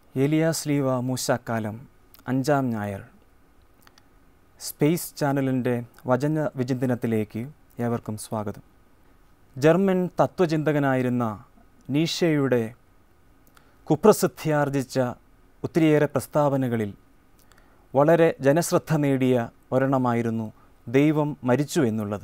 ഏലിയാസ് ലീവ മൂശാക്കാലം അഞ്ചാം ഞായർ സ്പേസ് ചാനലിൻ്റെ വചന വിചിന്തനത്തിലേക്ക് ഏവർക്കും സ്വാഗതം ജർമ്മൻ തത്വചിന്തകനായിരുന്ന നീഷയുടെ കുപ്രസിദ്ധിയാർജിച്ച ഒത്തിരിയേറെ പ്രസ്താവനകളിൽ വളരെ ജനശ്രദ്ധ നേടിയ ഒരെണ്ണമായിരുന്നു ദൈവം മരിച്ചു എന്നുള്ളത്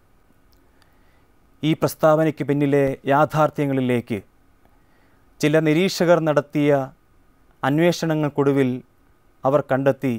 ഈ പ്രസ്താവനയ്ക്ക് പിന്നിലെ യാഥാർത്ഥ്യങ്ങളിലേക്ക് ചില നിരീക്ഷകർ നടത്തിയ അന്വേഷണങ്ങൾക്കൊടുവിൽ അവർ കണ്ടെത്തി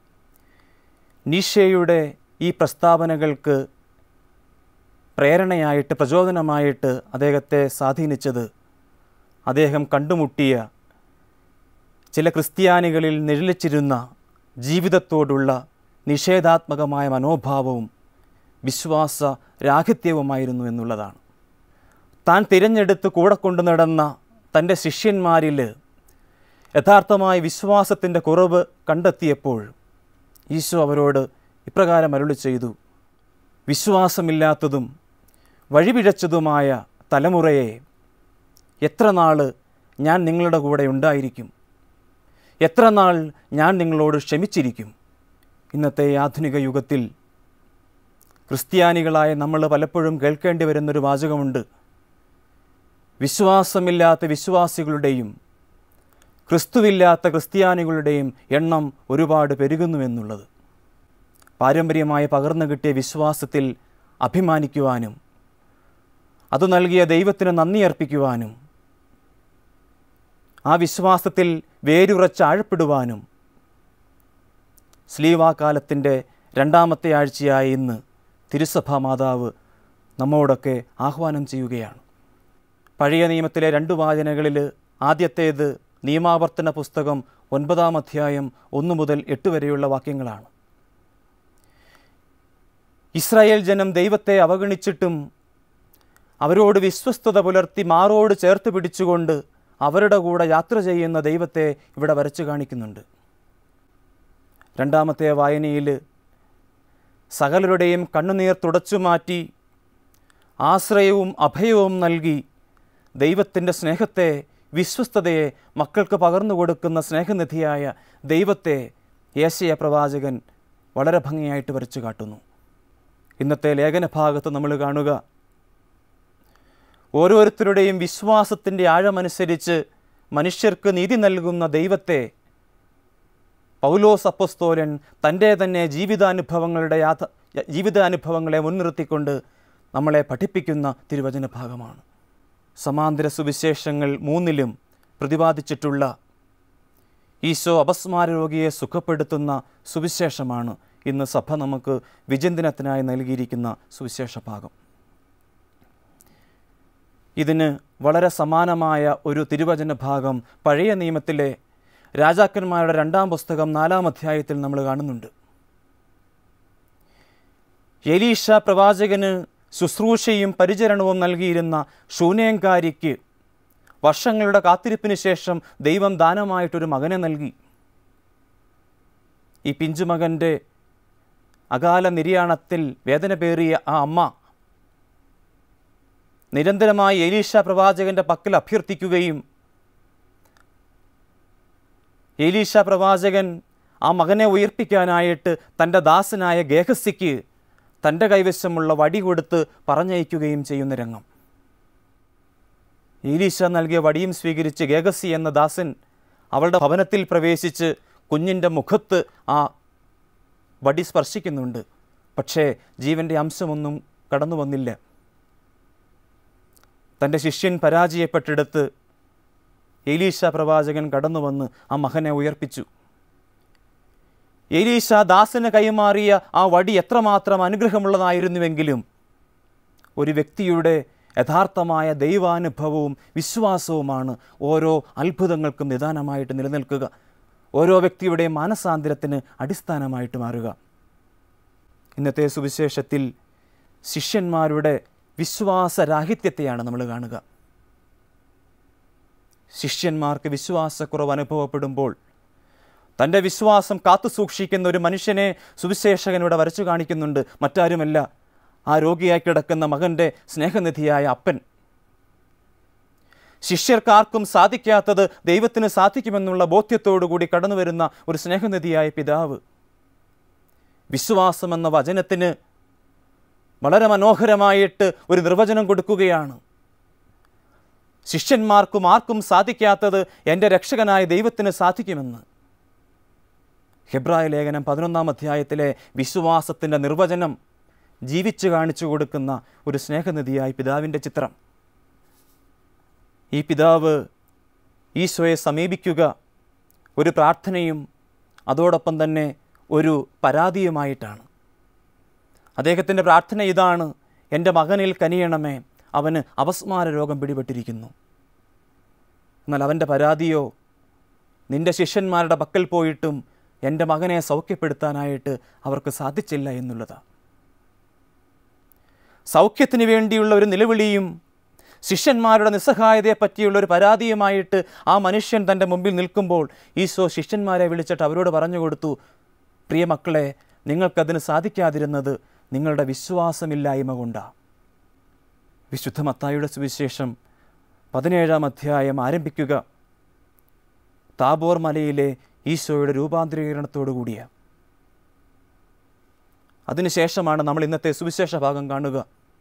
നീഷയുടെ ഈ പ്രസ്താവനകൾക്ക് പ്രേരണയായിട്ട് പ്രചോദനമായിട്ട് അദ്ദേഹത്തെ സ്വാധീനിച്ചത് അദ്ദേഹം കണ്ടുമുട്ടിയ ചില ക്രിസ്ത്യാനികളിൽ നിഴലിച്ചിരുന്ന ജീവിതത്തോടുള്ള നിഷേധാത്മകമായ മനോഭാവവും വിശ്വാസ രാഹിത്യവുമായിരുന്നു എന്നുള്ളതാണ് താൻ തിരഞ്ഞെടുത്ത് കൂടെ കൊണ്ടു നടന്ന തൻ്റെ ശിഷ്യന്മാരിൽ യഥാർത്ഥമായ വിശ്വാസത്തിൻ്റെ കുറവ് കണ്ടെത്തിയപ്പോൾ ഈശോ അവരോട് ഇപ്രകാരം അരുളി ചെയ്തു വിശ്വാസമില്ലാത്തതും വഴിപിഴച്ചതുമായ തലമുറയെ എത്ര നാൾ ഞാൻ നിങ്ങളുടെ കൂടെ ഉണ്ടായിരിക്കും എത്ര നാൾ ഞാൻ നിങ്ങളോട് ക്ഷമിച്ചിരിക്കും ഇന്നത്തെ ആധുനിക യുഗത്തിൽ ക്രിസ്ത്യാനികളായ നമ്മൾ പലപ്പോഴും കേൾക്കേണ്ടി വരുന്നൊരു വാചകമുണ്ട് വിശ്വാസമില്ലാത്ത വിശ്വാസികളുടെയും ക്രിസ്തുവില്ലാത്ത ക്രിസ്ത്യാനികളുടെയും എണ്ണം ഒരുപാട് പെരുകുന്നുവെന്നുള്ളത് പാരമ്പര്യമായി പകർന്നു കിട്ടിയ വിശ്വാസത്തിൽ അഭിമാനിക്കുവാനും അത് നൽകിയ ദൈവത്തിന് നന്ദി അർപ്പിക്കുവാനും ആ വിശ്വാസത്തിൽ വേരുറച്ച് ആഴപ്പെടുവാനും സ്ലീവാകാലത്തിൻ്റെ രണ്ടാമത്തെ ആഴ്ചയായ ഇന്ന് തിരുസഭാ മാതാവ് നമ്മോടൊക്കെ ആഹ്വാനം ചെയ്യുകയാണ് പഴയ നിയമത്തിലെ രണ്ട് വാചനകളിൽ ആദ്യത്തേത് നിയമാവർത്തന പുസ്തകം ഒൻപതാം അധ്യായം ഒന്ന് മുതൽ എട്ട് വരെയുള്ള വാക്യങ്ങളാണ് ഇസ്രായേൽ ജനം ദൈവത്തെ അവഗണിച്ചിട്ടും അവരോട് വിശ്വസ്തത പുലർത്തി മാറോട് ചേർത്ത് പിടിച്ചുകൊണ്ട് അവരുടെ കൂടെ യാത്ര ചെയ്യുന്ന ദൈവത്തെ ഇവിടെ വരച്ചു കാണിക്കുന്നുണ്ട് രണ്ടാമത്തെ വായനയിൽ സകലരുടെയും കണ്ണുനീർ തുടച്ചു മാറ്റി ആശ്രയവും അഭയവും നൽകി ദൈവത്തിൻ്റെ സ്നേഹത്തെ വിശ്വസ്തതയെ മക്കൾക്ക് പകർന്നു കൊടുക്കുന്ന സ്നേഹനിധിയായ ദൈവത്തെ യേശയ പ്രവാചകൻ വളരെ ഭംഗിയായിട്ട് വരച്ചു കാട്ടുന്നു ഇന്നത്തെ ലേഖനഭാഗത്ത് നമ്മൾ കാണുക ഓരോരുത്തരുടെയും വിശ്വാസത്തിൻ്റെ ആഴമനുസരിച്ച് മനുഷ്യർക്ക് നീതി നൽകുന്ന ദൈവത്തെ പൗലോസ് അപ്പസ്തോലൻ തൻ്റെ തന്നെ ജീവിതാനുഭവങ്ങളുടെ യാഥ ജീവിതാനുഭവങ്ങളെ മുൻനിർത്തിക്കൊണ്ട് നമ്മളെ പഠിപ്പിക്കുന്ന തിരുവചന ഭാഗമാണ് സമാന്തര സുവിശേഷങ്ങൾ മൂന്നിലും പ്രതിപാദിച്ചിട്ടുള്ള ഈശോ അപസ്മാര രോഗിയെ സുഖപ്പെടുത്തുന്ന സുവിശേഷമാണ് ഇന്ന് സഭ നമുക്ക് വിചിന്തനത്തിനായി നൽകിയിരിക്കുന്ന സുവിശേഷ ഭാഗം ഇതിന് വളരെ സമാനമായ ഒരു തിരുവചന ഭാഗം പഴയ നിയമത്തിലെ രാജാക്കന്മാരുടെ രണ്ടാം പുസ്തകം നാലാം അധ്യായത്തിൽ നമ്മൾ കാണുന്നുണ്ട് എലീഷ പ്രവാചകന് ശുശ്രൂഷയും പരിചരണവും നൽകിയിരുന്ന ശൂനേങ്കാരിക്ക് വർഷങ്ങളുടെ കാത്തിരിപ്പിന് ശേഷം ദൈവം ദാനമായിട്ടൊരു മകനെ നൽകി ഈ പിഞ്ചുമകൻ്റെ അകാല നിര്യാണത്തിൽ വേദന പേറിയ ആ അമ്മ നിരന്തരമായി എലീഷ പ്രവാചകന്റെ പക്കൽ അഭ്യർത്ഥിക്കുകയും എലീഷ പ്രവാചകൻ ആ മകനെ ഉയർപ്പിക്കാനായിട്ട് തൻ്റെ ദാസനായ ഗേഹസിക്ക് തൻ്റെ കൈവശമുള്ള വടി കൊടുത്ത് പറഞ്ഞയക്കുകയും ചെയ്യുന്ന രംഗം ഏലീശ നൽകിയ വടിയും സ്വീകരിച്ച് ഗേഹസി എന്ന ദാസൻ അവളുടെ ഭവനത്തിൽ പ്രവേശിച്ച് കുഞ്ഞിൻ്റെ മുഖത്ത് ആ വടി സ്പർശിക്കുന്നുണ്ട് പക്ഷേ ജീവൻ്റെ അംശമൊന്നും കടന്നു വന്നില്ല തൻ്റെ ശിഷ്യൻ പരാജയപ്പെട്ടെടുത്ത് എലീശ പ്രവാചകൻ കടന്നു വന്ന് ആ മകനെ ഉയർപ്പിച്ചു എലീശ ദാസന് കൈമാറിയ ആ വടി എത്രമാത്രം അനുഗ്രഹമുള്ളതായിരുന്നുവെങ്കിലും ഒരു വ്യക്തിയുടെ യഥാർത്ഥമായ ദൈവാനുഭവവും വിശ്വാസവുമാണ് ഓരോ അത്ഭുതങ്ങൾക്കും നിദാനമായിട്ട് നിലനിൽക്കുക ഓരോ വ്യക്തിയുടെയും മാനസാന്തരത്തിന് അടിസ്ഥാനമായിട്ട് മാറുക ഇന്നത്തെ സുവിശേഷത്തിൽ ശിഷ്യന്മാരുടെ വിശ്വാസരാഹിത്യത്തെയാണ് നമ്മൾ കാണുക ശിഷ്യന്മാർക്ക് വിശ്വാസക്കുറവ് അനുഭവപ്പെടുമ്പോൾ തൻ്റെ വിശ്വാസം കാത്തു സൂക്ഷിക്കുന്ന ഒരു മനുഷ്യനെ സുവിശേഷകൻ ഇവിടെ വരച്ചു കാണിക്കുന്നുണ്ട് മറ്റാരുമല്ല ആ രോഗിയായി കിടക്കുന്ന മകൻ്റെ സ്നേഹനിധിയായ അപ്പൻ ശിഷ്യർക്കാർക്കും സാധിക്കാത്തത് ദൈവത്തിന് സാധിക്കുമെന്നുള്ള ബോധ്യത്തോടുകൂടി കടന്നു വരുന്ന ഒരു സ്നേഹനിധിയായ പിതാവ് വിശ്വാസമെന്ന വചനത്തിന് വളരെ മനോഹരമായിട്ട് ഒരു നിർവചനം കൊടുക്കുകയാണ് ശിഷ്യന്മാർക്കും ആർക്കും സാധിക്കാത്തത് എൻ്റെ രക്ഷകനായ ദൈവത്തിന് സാധിക്കുമെന്ന് ഹെബ്രായ ലേഖനം പതിനൊന്നാം അധ്യായത്തിലെ വിശ്വാസത്തിൻ്റെ നിർവചനം ജീവിച്ചു കാണിച്ചു കൊടുക്കുന്ന ഒരു സ്നേഹനിധിയായി പിതാവിൻ്റെ ചിത്രം ഈ പിതാവ് ഈശോയെ സമീപിക്കുക ഒരു പ്രാർത്ഥനയും അതോടൊപ്പം തന്നെ ഒരു പരാതിയുമായിട്ടാണ് അദ്ദേഹത്തിൻ്റെ പ്രാർത്ഥന ഇതാണ് എൻ്റെ മകനിൽ കനിയണമേ അവന് അപസ്മാര രോഗം പിടിപെട്ടിരിക്കുന്നു എന്നാൽ അവൻ്റെ പരാതിയോ നിന്റെ ശിഷ്യന്മാരുടെ പക്കൽ പോയിട്ടും എൻ്റെ മകനെ സൗഖ്യപ്പെടുത്താനായിട്ട് അവർക്ക് സാധിച്ചില്ല എന്നുള്ളതാണ് സൗഖ്യത്തിന് വേണ്ടിയുള്ള ഒരു നിലവിളിയും ശിഷ്യന്മാരുടെ നിസ്സഹായതയെ പറ്റിയുള്ള ഒരു പരാതിയുമായിട്ട് ആ മനുഷ്യൻ തൻ്റെ മുമ്പിൽ നിൽക്കുമ്പോൾ ഈശോ ശിഷ്യന്മാരെ വിളിച്ചിട്ട് അവരോട് പറഞ്ഞു കൊടുത്തു പ്രിയ മക്കളെ നിങ്ങൾക്കതിന് സാധിക്കാതിരുന്നത് നിങ്ങളുടെ വിശ്വാസമില്ലായ്മ കൊണ്ടാണ് വിശുദ്ധ മത്തായുടെ സുവിശേഷം പതിനേഴാം അധ്യായം ആരംഭിക്കുക താബോർ മലയിലെ ഈശോയുടെ രൂപാന്തരീകരണത്തോടു കൂടിയ അതിനുശേഷമാണ് നമ്മൾ ഇന്നത്തെ സുവിശേഷ ഭാഗം കാണുക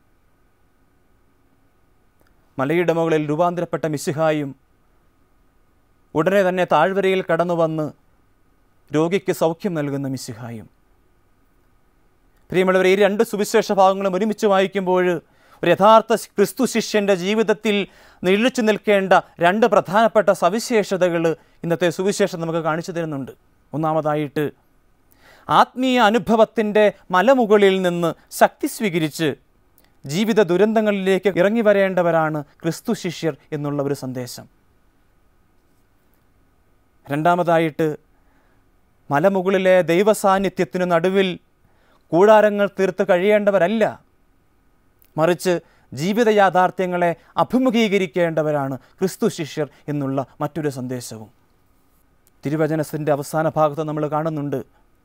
മലയുടെ മുകളിൽ രൂപാന്തരപ്പെട്ട മിശിഹായും ഉടനെ തന്നെ താഴ്വരയിൽ കടന്നു വന്ന് രോഗിക്ക് സൗഖ്യം നൽകുന്ന മിശിഹായും പ്രിയമുള്ളവർ ഈ രണ്ട് സുവിശേഷ ഭാഗങ്ങളും ഒരുമിച്ച് വായിക്കുമ്പോൾ ഒരു യഥാർത്ഥ ക്രിസ്തു ശിഷ്യൻ്റെ ജീവിതത്തിൽ നിഴലിച്ചു നിൽക്കേണ്ട രണ്ട് പ്രധാനപ്പെട്ട സവിശേഷതകൾ ഇന്നത്തെ സുവിശേഷം നമുക്ക് കാണിച്ചു തരുന്നുണ്ട് ഒന്നാമതായിട്ട് ആത്മീയ അനുഭവത്തിൻ്റെ മലമുകളിൽ നിന്ന് ശക്തി സ്വീകരിച്ച് ജീവിത ദുരന്തങ്ങളിലേക്ക് ഇറങ്ങി വരേണ്ടവരാണ് ക്രിസ്തു ശിഷ്യർ എന്നുള്ള ഒരു സന്ദേശം രണ്ടാമതായിട്ട് മലമുകളിലെ ദൈവസാന്നിധ്യത്തിനു നടുവിൽ കൂടാരങ്ങൾ തീർത്ത് കഴിയേണ്ടവരല്ല മറിച്ച് ജീവിത യാഥാർത്ഥ്യങ്ങളെ അഭിമുഖീകരിക്കേണ്ടവരാണ് ക്രിസ്തു ശിഷ്യർ എന്നുള്ള മറ്റൊരു സന്ദേശവും തിരുവചനത്തിൻ്റെ അവസാന ഭാഗത്ത് നമ്മൾ കാണുന്നുണ്ട്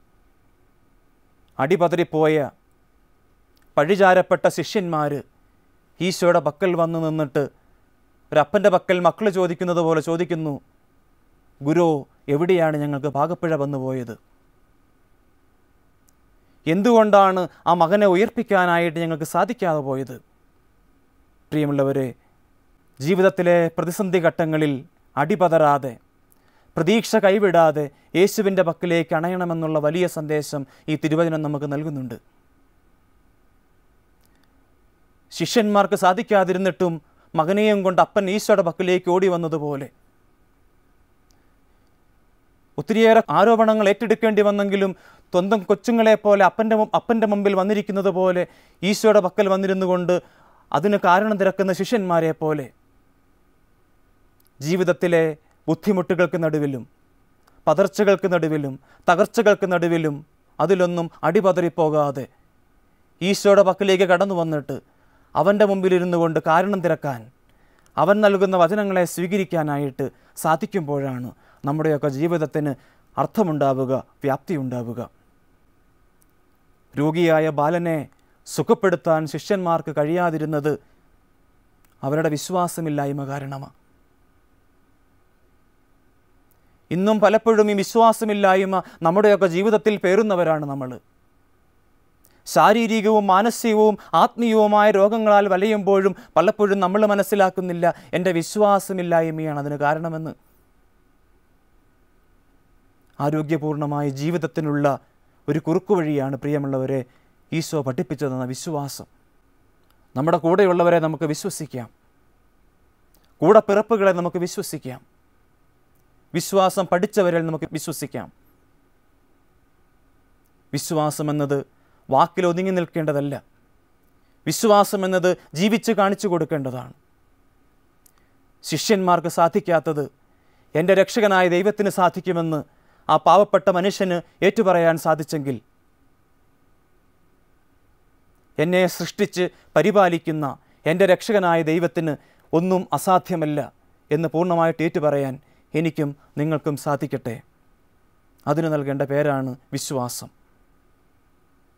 അടിപതറിപ്പോയ പഴിചാരപ്പെട്ട ശിഷ്യന്മാർ ഈശോയുടെ പക്കൽ വന്നു നിന്നിട്ട് ഒരപ്പൻ്റെ പക്കൽ മക്കൾ ചോദിക്കുന്നത് പോലെ ചോദിക്കുന്നു ഗുരു എവിടെയാണ് ഞങ്ങൾക്ക് പാകപ്പിഴ വന്നു പോയത് എന്തുകൊണ്ടാണ് ആ മകനെ ഉയർപ്പിക്കാനായിട്ട് ഞങ്ങൾക്ക് സാധിക്കാതെ പോയത് പ്രിയമുള്ളവരെ ജീവിതത്തിലെ പ്രതിസന്ധി ഘട്ടങ്ങളിൽ അടിപതറാതെ പ്രതീക്ഷ കൈവിടാതെ യേശുവിൻ്റെ പക്കലേക്ക് അണയണമെന്നുള്ള വലിയ സന്ദേശം ഈ തിരുവചനം നമുക്ക് നൽകുന്നുണ്ട് ശിഷ്യന്മാർക്ക് സാധിക്കാതിരുന്നിട്ടും മകനെയും കൊണ്ട് അപ്പൻ ഈശോയുടെ പക്കലേക്ക് ഓടി വന്നതുപോലെ ഒത്തിരിയേറെ ആരോപണങ്ങൾ ഏറ്റെടുക്കേണ്ടി വന്നെങ്കിലും സ്വന്തം കൊച്ചുങ്ങളെ പോലെ അപ്പൻ്റെ മു- അപ്പൻ്റെ മുമ്പിൽ വന്നിരിക്കുന്നത് പോലെ ഈശോയുടെ പക്കൽ വന്നിരുന്നു കൊണ്ട് അതിന് കാരണം തിരക്കുന്ന ശിഷ്യന്മാരെ പോലെ ജീവിതത്തിലെ ബുദ്ധിമുട്ടുകൾക്ക് നടുവിലും പതർച്ചകൾക്ക് നടുവിലും തകർച്ചകൾക്ക് നടുവിലും അതിലൊന്നും അടിപതറിപ്പോകാതെ ഈശോയുടെ പക്കലേക്ക് കടന്നു വന്നിട്ട് അവൻ്റെ മുമ്പിലിരുന്നു കൊണ്ട് കാരണം തിരക്കാൻ അവൻ നൽകുന്ന വചനങ്ങളെ സ്വീകരിക്കാനായിട്ട് സാധിക്കുമ്പോഴാണ് നമ്മുടെയൊക്കെ ജീവിതത്തിന് അർത്ഥമുണ്ടാവുക വ്യാപ്തിയുണ്ടാവുക രോഗിയായ ബാലനെ സുഖപ്പെടുത്താൻ ശിഷ്യന്മാർക്ക് കഴിയാതിരുന്നത് അവരുടെ വിശ്വാസമില്ലായ്മ കാരണമാണ് ഇന്നും പലപ്പോഴും ഈ വിശ്വാസമില്ലായ്മ നമ്മുടെയൊക്കെ ജീവിതത്തിൽ പേറുന്നവരാണ് നമ്മൾ ശാരീരികവും മാനസികവും ആത്മീയവുമായ രോഗങ്ങളാൽ വലയുമ്പോഴും പലപ്പോഴും നമ്മൾ മനസ്സിലാക്കുന്നില്ല എൻ്റെ വിശ്വാസമില്ലായ്മയാണ് അതിന് കാരണമെന്ന് ആരോഗ്യപൂർണമായ ജീവിതത്തിനുള്ള ഒരു കുറുക്കുവഴിയാണ് പ്രിയമുള്ളവരെ ഈശോ പഠിപ്പിച്ചു തന്ന വിശ്വാസം നമ്മുടെ കൂടെയുള്ളവരെ നമുക്ക് വിശ്വസിക്കാം കൂടെ പിറപ്പുകളെ നമുക്ക് വിശ്വസിക്കാം വിശ്വാസം പഠിച്ചവരിൽ നമുക്ക് വിശ്വസിക്കാം വിശ്വാസം എന്നത് വാക്കിൽ ഒതുങ്ങി നിൽക്കേണ്ടതല്ല വിശ്വാസം എന്നത് ജീവിച്ച് കാണിച്ചു കൊടുക്കേണ്ടതാണ് ശിഷ്യന്മാർക്ക് സാധിക്കാത്തത് എൻ്റെ രക്ഷകനായ ദൈവത്തിന് സാധിക്കുമെന്ന് ആ പാവപ്പെട്ട മനുഷ്യന് ഏറ്റുപറയാൻ സാധിച്ചെങ്കിൽ എന്നെ സൃഷ്ടിച്ച് പരിപാലിക്കുന്ന എൻ്റെ രക്ഷകനായ ദൈവത്തിന് ഒന്നും അസാധ്യമല്ല എന്ന് പൂർണ്ണമായിട്ട് ഏറ്റുപറയാൻ എനിക്കും നിങ്ങൾക്കും സാധിക്കട്ടെ അതിന് നൽകേണ്ട പേരാണ് വിശ്വാസം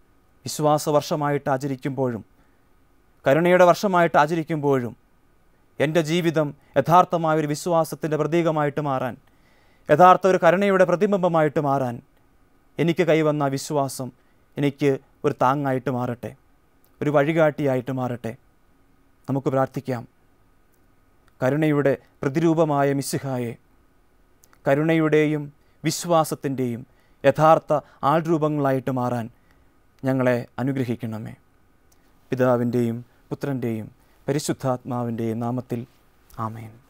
വിശ്വാസ വർഷമായിട്ട് ആചരിക്കുമ്പോഴും കരുണയുടെ വർഷമായിട്ട് ആചരിക്കുമ്പോഴും എൻ്റെ ജീവിതം യഥാർത്ഥമായ ഒരു വിശ്വാസത്തിൻ്റെ പ്രതീകമായിട്ട് മാറാൻ യഥാർത്ഥ ഒരു കരുണയുടെ പ്രതിബിംബമായിട്ട് മാറാൻ എനിക്ക് കൈവന്ന ആ വിശ്വാസം എനിക്ക് ഒരു താങ്ങായിട്ട് മാറട്ടെ ഒരു വഴികാട്ടിയായിട്ട് മാറട്ടെ നമുക്ക് പ്രാർത്ഥിക്കാം കരുണയുടെ പ്രതിരൂപമായ മിശിഹായെ കരുണയുടെയും വിശ്വാസത്തിൻ്റെയും യഥാർത്ഥ ആൾരൂപങ്ങളായിട്ട് മാറാൻ ഞങ്ങളെ അനുഗ്രഹിക്കണമേ പിതാവിൻ്റെയും പുത്രൻ്റെയും പരിശുദ്ധാത്മാവിൻ്റെയും നാമത്തിൽ ആമേൻ